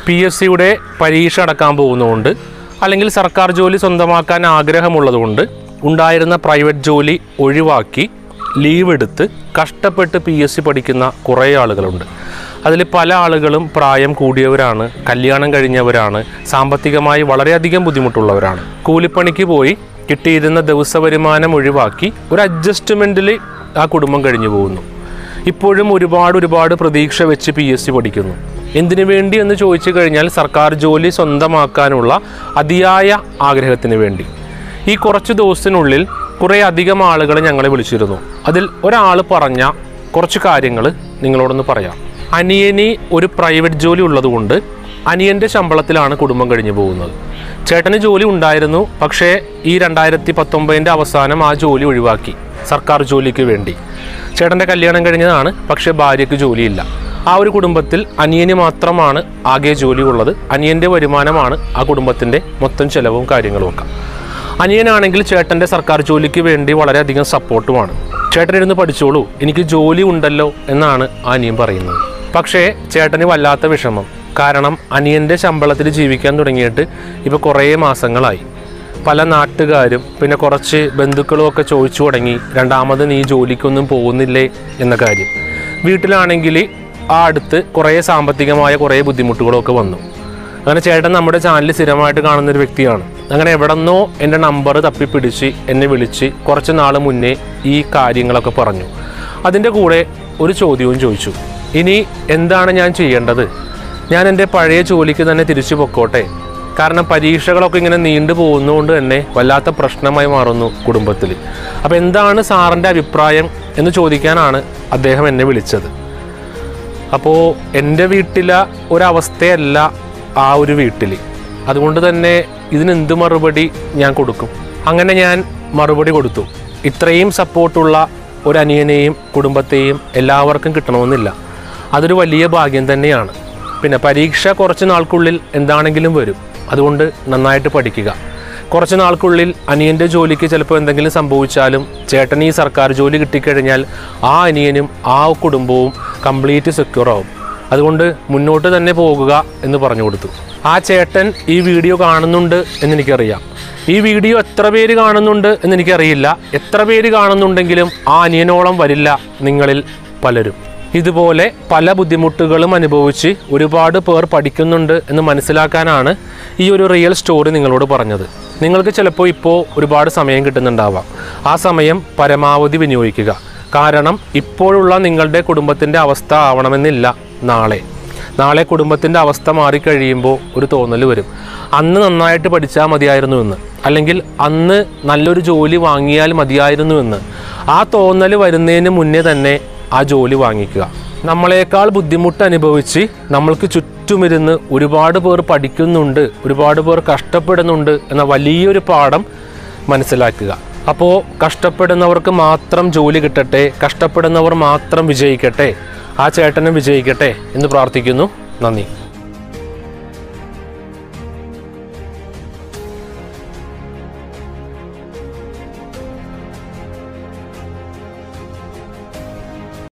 P S സിയുടെ പരീക്ഷ അടക്കാൻ പോകുന്നതുകൊണ്ട് അല്ലെങ്കിൽ സർക്കാർ ജോലി സ്വന്തമാക്കാൻ ആഗ്രഹമുള്ളതുകൊണ്ട് ഉണ്ടായിരുന്ന പ്രൈവറ്റ് ജോലി ഒഴിവാക്കി ലീവ് എടുത്ത് കഷ്ടപ്പെട്ട് പി എസ് സി പഠിക്കുന്ന കുറേ ആളുകളുണ്ട് അതിൽ പല ആളുകളും പ്രായം കൂടിയവരാണ് കല്യാണം കഴിഞ്ഞവരാണ് സാമ്പത്തികമായി വളരെയധികം ബുദ്ധിമുട്ടുള്ളവരാണ് കൂലിപ്പണിക്ക് പോയി കിട്ടിയിരുന്ന ദിവസ വരുമാനം ഒഴിവാക്കി ഒരു അഡ്ജസ്റ്റ്മെൻറ്റിൽ ആ കുടുംബം കഴിഞ്ഞു പോകുന്നു ഇപ്പോഴും ഒരുപാട് ഒരുപാട് പ്രതീക്ഷ വെച്ച് പി എസ് സി പഠിക്കുന്നു എന്തിനു വേണ്ടി എന്ന് ചോദിച്ചു കഴിഞ്ഞാൽ സർക്കാർ ജോലി സ്വന്തമാക്കാനുള്ള അതിയായ ആഗ്രഹത്തിന് വേണ്ടി ഈ കുറച്ച് ദിവസത്തിനുള്ളിൽ കുറേ അധികം ആളുകൾ ഞങ്ങളെ വിളിച്ചിരുന്നു അതിൽ ഒരാൾ പറഞ്ഞ കുറച്ച് കാര്യങ്ങൾ നിങ്ങളോടൊന്ന് പറയാം അനിയനി ഒരു പ്രൈവറ്റ് ജോലി ഉള്ളതുകൊണ്ട് അനിയൻ്റെ ശമ്പളത്തിലാണ് കുടുംബം കഴിഞ്ഞു പോകുന്നത് ചേട്ടന് ജോലി ഉണ്ടായിരുന്നു പക്ഷേ ഈ രണ്ടായിരത്തി പത്തൊമ്പതിൻ്റെ അവസാനം ആ ജോലി ഒഴിവാക്കി സർക്കാർ ജോലിക്ക് വേണ്ടി ചേട്ടൻ്റെ കല്യാണം കഴിഞ്ഞതാണ് പക്ഷേ ഭാര്യയ്ക്ക് ജോലിയില്ല ആ ഒരു കുടുംബത്തിൽ അനിയന് മാത്രമാണ് ആകെ ജോലി ഉള്ളത് അനിയൻ്റെ വരുമാനമാണ് ആ കുടുംബത്തിൻ്റെ മൊത്തം ചെലവും കാര്യങ്ങളും ഒക്കെ അനിയനാണെങ്കിൽ ചേട്ടൻ്റെ സർക്കാർ ജോലിക്ക് വേണ്ടി വളരെയധികം സപ്പോർട്ടുമാണ് ചേട്ടൻ ഇരുന്ന് പഠിച്ചോളൂ എനിക്ക് ജോലി ഉണ്ടല്ലോ എന്നാണ് ആ അനിയൻ പറയുന്നത് പക്ഷേ ചേട്ടന് വല്ലാത്ത വിഷമം കാരണം അനിയൻ്റെ ശമ്പളത്തിൽ ജീവിക്കാൻ തുടങ്ങിയിട്ട് ഇപ്പോൾ കുറേ മാസങ്ങളായി പല നാട്ടുകാരും പിന്നെ കുറച്ച് ബന്ധുക്കളും ഒക്കെ ചോദിച്ചു തുടങ്ങി രണ്ടാമത് നീ ജോലിക്കൊന്നും പോകുന്നില്ലേ എന്ന കാര്യം വീട്ടിലാണെങ്കിൽ ആ അടുത്ത് കുറേ സാമ്പത്തികമായ കുറേ ബുദ്ധിമുട്ടുകളൊക്കെ വന്നു അങ്ങനെ ചേട്ടൻ നമ്മുടെ ചാനൽ സ്ഥിരമായിട്ട് കാണുന്ന ഒരു വ്യക്തിയാണ് അങ്ങനെ എവിടെന്നോ എൻ്റെ നമ്പർ തപ്പിപ്പിടിച്ച് എന്നെ വിളിച്ച് കുറച്ച് നാൾ മുന്നേ ഈ കാര്യങ്ങളൊക്കെ പറഞ്ഞു അതിൻ്റെ കൂടെ ഒരു ചോദ്യവും ചോദിച്ചു ഇനി എന്താണ് ഞാൻ ചെയ്യേണ്ടത് ഞാൻ എൻ്റെ പഴയ ജോലിക്ക് തന്നെ തിരിച്ചു പൊക്കോട്ടെ കാരണം പരീക്ഷകളൊക്കെ ഇങ്ങനെ നീണ്ടു പോകുന്നതുകൊണ്ട് തന്നെ വല്ലാത്ത പ്രശ്നമായി മാറുന്നു കുടുംബത്തിൽ അപ്പോൾ എന്താണ് സാറിൻ്റെ അഭിപ്രായം എന്ന് ചോദിക്കാനാണ് അദ്ദേഹം എന്നെ വിളിച്ചത് അപ്പോൾ എൻ്റെ വീട്ടിലെ ഒരവസ്ഥയല്ല ആ ഒരു വീട്ടിൽ അതുകൊണ്ട് തന്നെ ഇതിനെന്ത് മറുപടി ഞാൻ കൊടുക്കും അങ്ങനെ ഞാൻ മറുപടി കൊടുത്തു ഇത്രയും സപ്പോർട്ടുള്ള ഒരു അനിയനെയും കുടുംബത്തെയും എല്ലാവർക്കും കിട്ടണമെന്നില്ല അതൊരു വലിയ ഭാഗ്യം തന്നെയാണ് പിന്നെ പരീക്ഷ കുറച്ച് നാൾക്കുള്ളിൽ എന്താണെങ്കിലും വരും അതുകൊണ്ട് നന്നായിട്ട് പഠിക്കുക കുറച്ച് നാൾക്കുള്ളിൽ അനിയൻ്റെ ജോലിക്ക് ചിലപ്പോൾ എന്തെങ്കിലും സംഭവിച്ചാലും ചേട്ടൻ ഈ സർക്കാർ ജോലി കിട്ടിക്കഴിഞ്ഞാൽ ആ അനിയനും ആ കുടുംബവും കംപ്ലീറ്റ് സെക്യൂർ ആവും അതുകൊണ്ട് മുന്നോട്ട് തന്നെ പോകുക എന്ന് പറഞ്ഞു കൊടുത്തു ആ ചേട്ടൻ ഈ വീഡിയോ കാണുന്നുണ്ട് എന്നെനിക്കറിയാം ഈ വീഡിയോ എത്ര പേര് കാണുന്നുണ്ട് എന്നെനിക്കറിയില്ല എത്ര പേര് കാണുന്നുണ്ടെങ്കിലും ആ അനിയനോളം വരില്ല നിങ്ങളിൽ പലരും ഇതുപോലെ പല ബുദ്ധിമുട്ടുകളും അനുഭവിച്ച് ഒരുപാട് പേർ പഠിക്കുന്നുണ്ട് എന്ന് മനസ്സിലാക്കാനാണ് ഈ ഒരു റിയൽ സ്റ്റോറി നിങ്ങളോട് പറഞ്ഞത് നിങ്ങൾക്ക് ചിലപ്പോൾ ഇപ്പോൾ ഒരുപാട് സമയം കിട്ടുന്നുണ്ടാവാം ആ സമയം പരമാവധി വിനിയോഗിക്കുക കാരണം ഇപ്പോഴുള്ള നിങ്ങളുടെ കുടുംബത്തിൻ്റെ അവസ്ഥ ആവണമെന്നില്ല നാളെ നാളെ കുടുംബത്തിൻ്റെ അവസ്ഥ മാറിക്കഴിയുമ്പോൾ ഒരു തോന്നൽ വരും അന്ന് നന്നായിട്ട് പഠിച്ചാൽ മതിയായിരുന്നു എന്ന് അല്ലെങ്കിൽ അന്ന് നല്ലൊരു ജോലി വാങ്ങിയാൽ മതിയായിരുന്നു എന്ന് ആ തോന്നൽ വരുന്നതിന് മുന്നേ തന്നെ ആ ജോലി വാങ്ങിക്കുക നമ്മളെക്കാൾ ബുദ്ധിമുട്ട് അനുഭവിച്ച് നമ്മൾക്ക് ചുറ്റുമിരുന്ന് ഒരുപാട് പേർ പഠിക്കുന്നുണ്ട് ഒരുപാട് പേർ കഷ്ടപ്പെടുന്നുണ്ട് എന്ന വലിയൊരു പാഠം മനസ്സിലാക്കുക അപ്പോൾ കഷ്ടപ്പെടുന്നവർക്ക് മാത്രം ജോലി കിട്ടട്ടെ കഷ്ടപ്പെടുന്നവർ മാത്രം വിജയിക്കട്ടെ ആ ചേട്ടനും വിജയിക്കട്ടെ എന്ന് പ്രാർത്ഥിക്കുന്നു നന്ദി